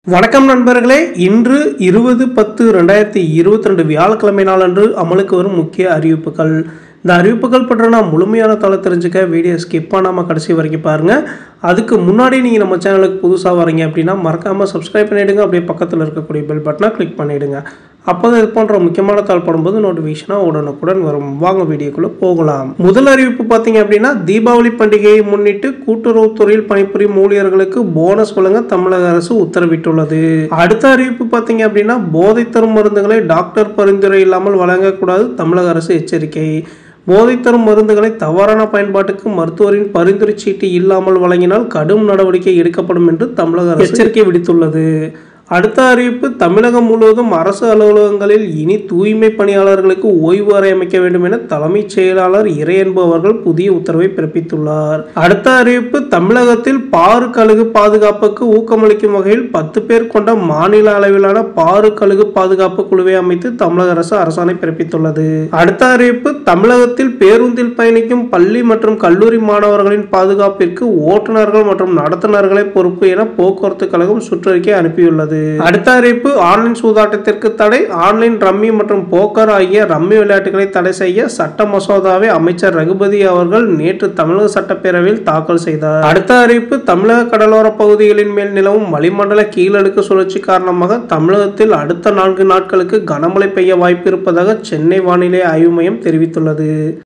வணக்கம் நண்பர்களே இன்று இருபது பத்து ரெண்டாயிரத்தி இருபத்தி ரெண்டு வியாழக்கிழமை நாளன்று அமலுக்கு வரும் முக்கிய அறிவிப்புகள் இந்த அறிவிப்புகள் பற்றி நான் முழுமையான தலை தெரிஞ்சுக்க வீடியோ ஸ்கிப் பண்ணாமல் கடைசி வரைக்கும் பாருங்கள் அதுக்கு முன்னாடி நீங்கள் நம்ம சேனலுக்கு புதுசாக வரீங்க அப்படின்னா மறக்காமல் சப்ஸ்கிரைப் பண்ணிவிடுங்க அப்படியே பக்கத்தில் இருக்கக்கூடிய பெல் பட்டனை கிளிக் பண்ணிவிடுங்க அப்போ தான் இது போன்ற முக்கியமான தாள் படும்போது நோட்டிஃபிகேஷனாக உடனுக்குடன் வரும் வாங்க வீடியோக்குள்ளே போகலாம் முதல் அறிவிப்பு பார்த்தீங்க அப்படின்னா தீபாவளி பண்டிகையை முன்னிட்டு கூட்டுறவுத்துறையில் பணிபுரியும் ஊழியர்களுக்கு போனஸ் வழங்க தமிழக அரசு உத்தரவிட்டுள்ளது அடுத்த அறிவிப்பு பார்த்தீங்க அப்படின்னா போதைத் தரும் மருந்துகளை டாக்டர் பரிந்துரை இல்லாமல் வழங்கக்கூடாது தமிழக அரசு எச்சரிக்கை போதைத் தரும் மருந்துகளை தவறான பயன்பாட்டுக்கு மருத்துவரின் பரிந்துரை சீட்டு இல்லாமல் வழங்கினால் கடும் நடவடிக்கை எடுக்கப்படும் என்று தமிழக அரசு எச்சரிக்கை விடுத்துள்ளது அடுத்த அறிவிப்பு தமிழகம் முழுவதும் அரசு அலுவலகங்களில் இனி தூய்மை பணியாளர்களுக்கு ஓய்வு அறை அமைக்க வேண்டும் என தலைமைச் செயலாளர் இறையன்பு அவர்கள் புதிய உத்தரவை பிறப்பித்துள்ளார் அடுத்த அறிவிப்பு தமிழகத்தில் பாரு கழுகு பாதுகாப்புக்கு ஊக்கமளிக்கும் வகையில் பத்து பேர் கொண்ட மாநில அளவிலான பாரு கழுகு பாதுகாப்பு குழுவை அமைத்து தமிழக அரசு அரசாணை பிறப்பித்துள்ளது அடுத்த அறிவிப்பு தமிழகத்தில் பேருந்தில் பயணிக்கும் பள்ளி மற்றும் கல்லூரி மாணவர்களின் பாதுகாப்பிற்கு ஓட்டுநர்கள் மற்றும் நடத்துனர்களை பொறுப்பு என போக்குவரத்து கழகம் சுற்றறிக்கை அனுப்பியுள்ளது அடுத்த அறிவிப்பு ஆன்லைன் சூதாட்டத்திற்கு தடை ஆன்லைன் ரம்மி மற்றும் போக்கர் ஆகிய ரம்மி விளையாட்டுகளை தடை செய்ய சட்ட மசோதாவை அமைச்சர் ரகுபதி அவர்கள் நேற்று தமிழக சட்டப்பேரவையில் தாக்கல் செய்தார் அடுத்த அறிவிப்பு தமிழக கடலோர பகுதிகளின் மேல் நிலவும் வளிமண்டல கீழடுக்கு சுழற்சி காரணமாக தமிழகத்தில் அடுத்த நான்கு நாட்களுக்கு கனமழை பெய்ய வாய்ப்பு இருப்பதாக சென்னை வானிலை ஆய்வு மையம் தெரிவித்துள்ளது